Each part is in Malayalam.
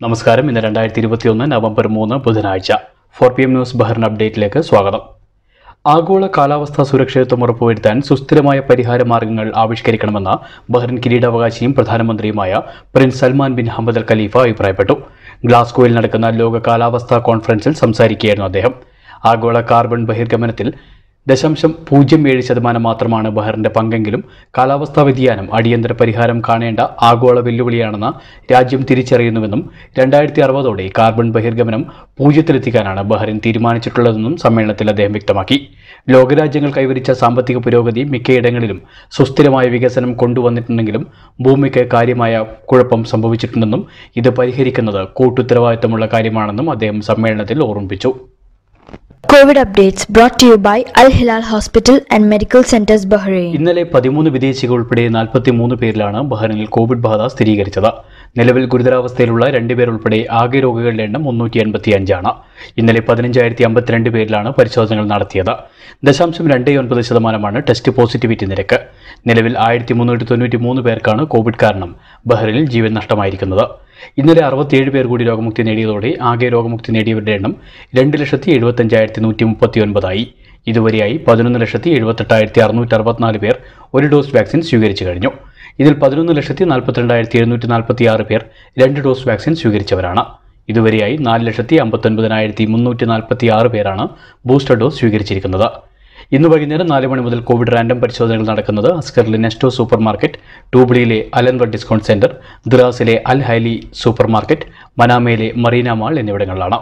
നമസ്കാരം ഇന്ന് രണ്ടായിരത്തി ഇരുപത്തിയൊന്ന് നവംബർ മൂന്ന് ബുധനാഴ്ച four P M news Bahrain അപ്ഡേറ്റിലേക്ക് സ്വാഗതം ആഗോള കാലാവസ്ഥാ സുരക്ഷിതത്വം ഉറപ്പുവരുത്താൻ സുസ്ഥിരമായ പരിഹാര മാർഗങ്ങൾ ആവിഷ്കരിക്കണമെന്ന് ബഹ്റിൻ കിരീടാവകാശിയും പ്രധാനമന്ത്രിയുമായ prince Salman bin Hamad Al Khalifa അഭിപ്രായപ്പെട്ടു ഗ്ലാസ്ഗോയിൽ നടക്കുന്ന ലോക കാലാവസ്ഥാ കോൺഫറൻസിൽ സംസാരിക്കുകയായിരുന്നു അദ്ദേഹം ആഗോള കാർബൺ ബഹിർഗമനത്തിൽ ദശാംശം പൂജ്യം ഏഴ് ശതമാനം മാത്രമാണ് ബഹറിന്റെ പങ്കെങ്കിലും കാലാവസ്ഥാ വ്യതിയാനം അടിയന്തര പരിഹാരം കാണേണ്ട ആഗോള വെല്ലുവിളിയാണെന്ന് രാജ്യം തിരിച്ചറിയുന്നുവെന്നും രണ്ടായിരത്തി അറുപതോടെ കാർബൺ ബഹിർഗമനം പൂജ്യത്തിലെത്തിക്കാനാണ് ബഹ്റിൻ തീരുമാനിച്ചിട്ടുള്ളതെന്നും സമ്മേളനത്തിൽ അദ്ദേഹം വ്യക്തമാക്കി ലോകരാജ്യങ്ങൾ കൈവരിച്ച സാമ്പത്തിക പുരോഗതി മിക്കയിടങ്ങളിലും സുസ്ഥിരമായ വികസനം കൊണ്ടുവന്നിട്ടുണ്ടെങ്കിലും ഭൂമിക്ക് കാര്യമായ കുഴപ്പം സംഭവിച്ചിട്ടുണ്ടെന്നും ഇത് പരിഹരിക്കുന്നത് കൂട്ടുത്തരവാദിത്തമുള്ള കാര്യമാണെന്നും അദ്ദേഹം സമ്മേളനത്തിൽ ഓർമ്മിപ്പിച്ചു COVID updates brought to you by Al Hilal Hospital and Medical Centers Bahrain. ഇന്നലെ പതിമൂന്ന് വിദേശികൾ ഉൾപ്പെടെ നാൽപ്പത്തി മൂന്ന് പേരിലാണ് ബഹ്റിനിൽ കോവിഡ് ബാധ സ്ഥിരീകരിച്ചത് നിലവിൽ ഗുരുതരാവസ്ഥയിലുള്ള രണ്ടുപേർ ഉൾപ്പെടെ ആകെ രോഗികളുടെ എണ്ണം മുന്നൂറ്റി എൺപത്തി അഞ്ചാണ് ഇന്നലെ പതിനഞ്ചായിരത്തി അമ്പത്തിരണ്ട് പേരിലാണ് പരിശോധനകൾ നടത്തിയത് ദശാംശം രണ്ട് ഒൻപത് ശതമാനമാണ് ടെസ്റ്റ് പോസിറ്റിവിറ്റി നിരക്ക് നിലവിൽ ആയിരത്തി മുന്നൂറ്റി തൊണ്ണൂറ്റി മൂന്ന് പേർക്കാണ് കോവിഡ് കാരണം ബഹ്റിനിൽ ജീവൻ നഷ്ടമായിരിക്കുന്നത് ഇന്നലെ അറുപത്തിയേഴ് പേർ കൂടി രോഗമുക്തി നേടിയതോടെ ആകെ രോഗമുക്തി നേടിയവരുടെ എണ്ണം രണ്ട് ലക്ഷത്തി എഴുപത്തഞ്ചായിരത്തി നൂറ്റി മുപ്പത്തി ഒൻപതായി ഇതുവരെയായി പതിനൊന്ന് ലക്ഷത്തി എഴുപത്തെട്ടായിരത്തി അറുന്നൂറ്റി അറുപത്തിനാല് പേർ ഒരു ഡോസ് വാക്സിൻ സ്വീകരിച്ചു കഴിഞ്ഞു ഇതിൽ പതിനൊന്ന് ലക്ഷത്തി നാൽപ്പത്തിരണ്ടായിരത്തി എഴുന്നൂറ്റി നാൽപ്പത്തി ആറ് പേർ രണ്ട് ഡോസ് വാക്സിൻ സ്വീകരിച്ചവരാണ് ഇതുവരെയായി നാല് ലക്ഷത്തി അമ്പത്തൊൻപതിനായിരത്തി മുന്നൂറ്റി നാൽപ്പത്തി ആറ് പേരാണ് ബൂസ്റ്റർ ഡോസ് സ്വീകരിച്ചിരിക്കുന്നത് ഇന്ന് വൈകുന്നേരം നാല് മണി മുതൽ കോവിഡ് റാൻഡം പരിശോധനകൾ നടക്കുന്നത് അസ്കറിലെ നെസ്റ്റോ സൂപ്പർ മാർക്കറ്റ് ടൂബിളിയിലെ അലൻവർ ഡിസ്കൗണ്ട് സെന്റർ ദ്രാസിലെ അൽ ഹൈലി സൂപ്പർ മാർക്കറ്റ് മനാമയിലെ മറീന മാൾ എന്നിവിടങ്ങളിലാണ്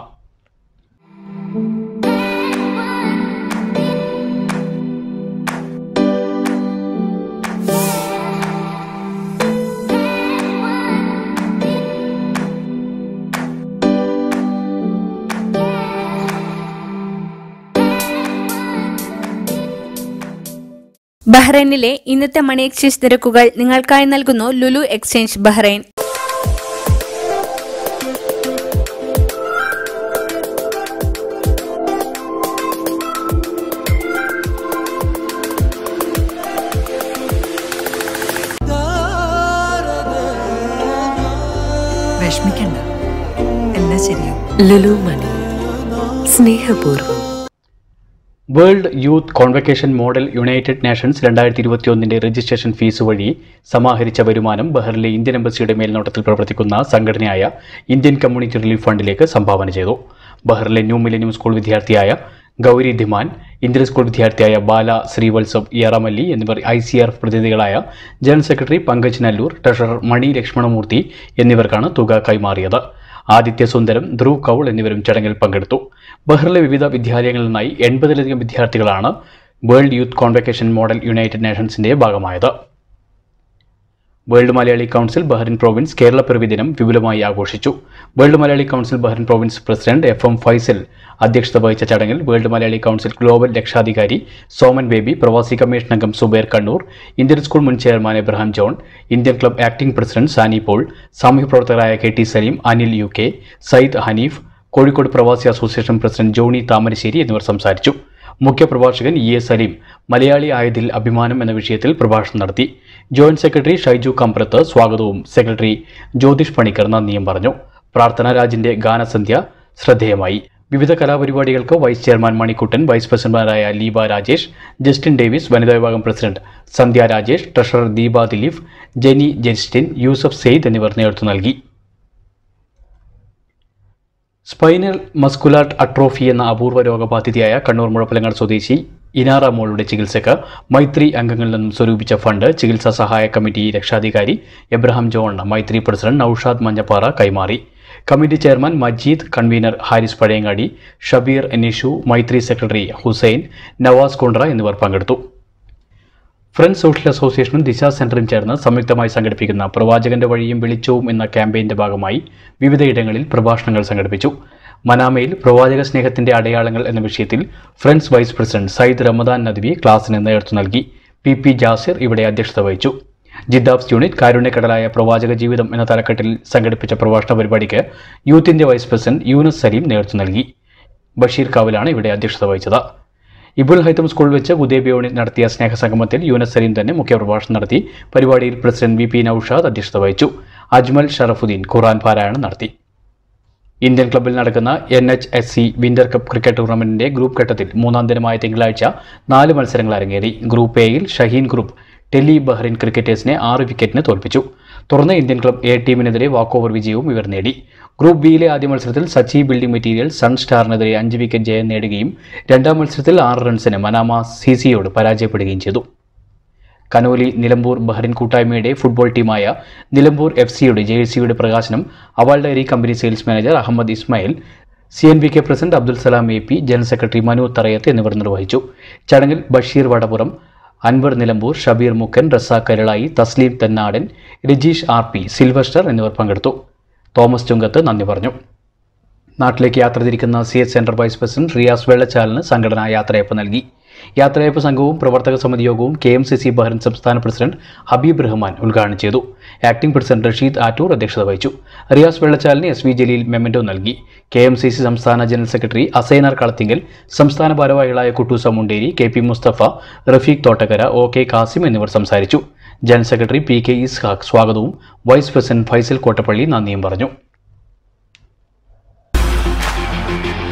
ബഹ്റൈനിലെ ഇന്നത്തെ മണി എക്സ്ചേഞ്ച് നിരക്കുകൾ നിങ്ങൾക്കായി നൽകുന്നു ലുലു എക്സ്ചേഞ്ച് ബഹ്റൈൻ വിഷമിക്കണ്ട എല്ലാം ശരിയാവും ലുലു മണി സ്നേഹപൂർവ്വം world youth convocation model United Nations രണ്ടായിരത്തി ഇരുപത്തിയൊന്നിൻ്റെ രജിസ്ട്രേഷൻ ഫീസ് വഴി സമാഹരിച്ച വരുമാനം ബഹ്റിലെ ഇന്ത്യൻ എംബസിയുടെ മേൽനോട്ടത്തിൽ പ്രവർത്തിക്കുന്ന സംഘടനയായ ഇന്ത്യൻ കമ്മ്യൂണിറ്റി റിലീഫ് ഫണ്ടിലേക്ക് സംഭാവന ചെയ്തു ബഹ്റിലെ ന്യൂ മിലേനിയം സ്കൂൾ വിദ്യാർത്ഥിയായ ഗൗരി ധിമാൻ ഇന്ത്യൻ സ്കൂൾ വിദ്യാർത്ഥിയായ ബാല ശ്രീവത്സവ് ഇയറമല്ലി എന്നിവർ ഐ സി ആർ എഫ് പ്രതിനിധികളായ general secretary Pankaj Nallur treasurer Mani Lakshmanamurthy എന്നിവർക്കാണ് തുക കൈമാറിയത് ആദിത്യ സുന്ദരം ധ്രുവ് കൗൾ എന്നിവരും ചടങ്ങിൽ പങ്കെടുത്തു ബഹ്റിലെ വിവിധ വിദ്യാലയങ്ങളിൽ നിന്നായി എൺപതിലധികം വിദ്യാർത്ഥികളാണ് world youth convocation model United നേഷൻസിന്റെ ഭാഗമായത് World Malayali Council Bahrain province Kerala Piravi ദിനം വിപുലമായി ആഘോഷിച്ചു World Malayali Council Bahrain province president F M Faisal അധ്യക്ഷത വഹിച്ച ചടങ്ങിൽ വേൾഡ് മലയാളി കൗൺസിൽ ഗ്ലോബൽ രക്ഷാധികാരി സോമൻ ബേബി പ്രവാസി കമ്മീഷൻ അംഗം സുബൈർ കണ്ണൂർ ഇന്ത്യൻ സ്കൂൾ മുൻ chairman Abraham John Indian club acting president Sani Paul സാമൂഹ്യ പ്രവർത്തകരായ K T Salim Anil U K Sayyid Hanif Kozhikode Pravasi association president Johnny Thamarassery എന്നിവർ സംസാരിച്ചു മുഖ്യപ്രഭാഷകൻ ഇ എ സലീം മലയാളി ആയതിൽ അഭിമാനം എന്ന വിഷയത്തിൽ പ്രഭാഷണം നടത്തി ജോയിന്റ് സെക്രട്ടറി ഷൈജു കമ്പ്രത്ത് സ്വാഗതവും സെക്രട്ടറി ജ്യോതിഷ് പണിക്കർ നന്ദിയും പറഞ്ഞു പ്രാർത്ഥന രാജിന്റെ ഗാനസന്ധ്യ ശ്രദ്ധേയമായി വിവിധ കലാപരിപാടികൾക്ക് വൈസ് ചെയർമാൻ മണിക്കുട്ടൻ വൈസ് പ്രസിഡന്റുമാരായ ലീബ രാജേഷ് ജസ്റ്റിൻ ഡേവിസ് വനിതാ വിഭാഗം പ്രസിഡന്റ് സന്ധ്യ രാജേഷ് ട്രഷറർ ദീപ ദിലീഫ് ജെനി ജസ്റ്റിൻ യൂസഫ് സെയ്ദ് എന്നിവർ നേതൃത്വം നൽകി സ്പൈനൽ മസ്കുലാർ അട്രോഫി എന്ന അപൂർവ രോഗബാധിതയായ കണ്ണൂർ മുഴപ്പലങ്ങാട് സ്വദേശി ഇനാറ മോളുടെ ചികിത്സയ്ക്ക് മൈത്രി അംഗങ്ങളിൽ നിന്നും സ്വരൂപിച്ച ഫണ്ട് ചികിത്സാ സഹായ കമ്മിറ്റി രക്ഷാധികാരി എബ്രഹാം ജോൺ മൈത്രി പ്രസിഡന്റ് നൌഷാദ് മഞ്ഞപ്പാറ കൈമാറി committee chairman Majeed convenor Haris Pazhayangadi Shabeer Nishu Maithri secretary Hussain Nawaz Kundra എന്നിവർ പങ്കെടുത്തു ഫ്രണ്ട്സ് സോഷ്യൽ അസോസിയേഷനും ദിശ സെന്ററും ചേർന്ന് സംയുക്തമായി സംഘടിപ്പിക്കുന്ന പ്രവാചകന്റെ വഴിയും വെളിച്ചവും എന്ന ക്യാമ്പയിന്റെ ഭാഗമായി വിവിധയിടങ്ങളിൽ പ്രഭാഷണങ്ങൾ സംഘടിപ്പിച്ചു മനാമയിൽ പ്രവാചക സ്നേഹത്തിന്റെ അടയാളങ്ങൾ എന്ന വിഷയത്തിൽ friends vice president Sayyid Ramadan Nadvi ക്ലാസിന് നേതൃത്വം നൽകി പി പി ജാസിർ ഇവിടെ അധ്യക്ഷത വഹിച്ചു ജിദ്ദാബ്സ് യൂണിറ്റ് കാരുണ്യക്കടലായ പ്രവാചക ജീവിതം എന്ന തലക്കെട്ടിൽ സംഘടിപ്പിച്ച പ്രഭാഷണ പരിപാടിക്ക് youth India vice president Younus Salim നേതൃത്വം നൽകി ബഷീർ കാവലാണ് ഇവിടെ അധ്യക്ഷത വഹിച്ചത് ഇബുൽ ഹൈത്തം സ്കൂളിൽ വെച്ച് ഉദയബ് യൂണിറ്റ് നടത്തിയ സ്നേഹസംഗമത്തിൽ യൂനസ് സലീം തന്നെ മുഖ്യപ്രഭാഷണം നടത്തി പരിപാടിയിൽ പ്രസിഡന്റ് വി പി നൌഷാദ് അധ്യക്ഷത വഹിച്ചു അജ്മൽ ഷറഫുദ്ദീൻ ഖുർആൻ പാരായണം നടത്തി ഇന്ത്യൻ ക്ലബ്ബിൽ നടക്കുന്ന N H S C winter cup cricket ടൂർണമെന്റിന്റെ ഗ്രൂപ്പ് ഘട്ടത്തിൽ മൂന്നാം ദിനമായ തിങ്കളാഴ്ച നാല് മത്സരങ്ങൾ അരങ്ങേറി ഗ്രൂപ്പ് എയിൽ ഷഹീൻ ഗ്രൂപ്പ് ഡൽഹി ബഹ്റിൻ ക്രിക്കറ്റേഴ്സിനെ ആറ് വിക്കറ്റിന് തോൽപ്പിച്ചു തുടർന്ന് ഇന്ത്യൻ ക്ലബ്ബ് എ ടീമിനെതിരെ വാക്ക് ഓവർ വിജയവും ഇവർ നേടി ഗ്രൂപ്പ് ബിയിലെ ആദ്യ മത്സരത്തിൽ സച്ചി ബിൽഡിംഗ് മെറ്റീരിയൽ സൺ സ്റ്റാറിനെതിരെ അഞ്ച് വിക്കറ്റ് ജയം നേടുകയും രണ്ടാം മത്സരത്തിൽ ആറ് റൺസിന് മനാമ സി സിയോട് പരാജയപ്പെടുകയും ചെയ്തു കനോലി നിലമ്പൂർ ബഹ്റിൻ കൂട്ടായ്മയുടെ ഫുട്ബോൾ ടീമായ നിലമ്പൂർ എഫ് സിയുടെ ജേഴ്സിയുടെ പ്രകാശനം Awal dairy company sales manager Ahmed Ismail C N V K president Abdul Salam A P general secretary Manu Tharayath എന്നിവർ നിർവഹിച്ചു ചടങ്ങിൽ ബഷീർ വടപുറം അൻവർ നിലമ്പൂർ ഷബീർ മുക്കൻ റസാഖ് കരളായി തസ്ലീം തെന്നാടൻ രജീഷ് ആർ പി സിൽവസ്റ്റർ എന്നിവർ പങ്കെടുത്തു തോമസ് ചുങ്കത്ത് നന്ദി പറഞ്ഞു നാട്ടിലേക്ക് യാത്ര തിരിക്കുന്ന C H central vice president Riyas വെള്ളച്ചാലിന് സംഘടന യാത്രയയപ്പ് നൽകി യാത്രയയപ്പ് സംഘവും പ്രവർത്തക സമിതി യോഗവും K M C C Bahrain സംസ്ഥാന പ്രസിഡന്റ് ഹബീബ് റഹ്മാൻ ഉദ്ഘാടനം ചെയ്തു ആക്ടിംഗ് പ്രസിഡന്റ് റഷീദ് ആറ്റൂർ അധ്യക്ഷത വഹിച്ചു റിയാസ് വെള്ളച്ചാലിന് എസ് വി ജലീൽ മെമ്മന്റോ നൽകി കെ എം സി സി സംസ്ഥാന ജനറൽ സെക്രട്ടറി അസൈനാർ കളത്തിങ്കൽ സംസ്ഥാന ഭാരവാഹികളായ Kuttoosa Munderi K P Mustafa Rafeeq Thottakkara O K Kasim എന്നിവർ സംസാരിച്ചു general secretary P K Ishaq സ്വാഗതവും വൈസ് പ്രസിഡന്റ് ഫൈസൽ കോട്ടപ്പള്ളി നന്ദിയും പറഞ്ഞു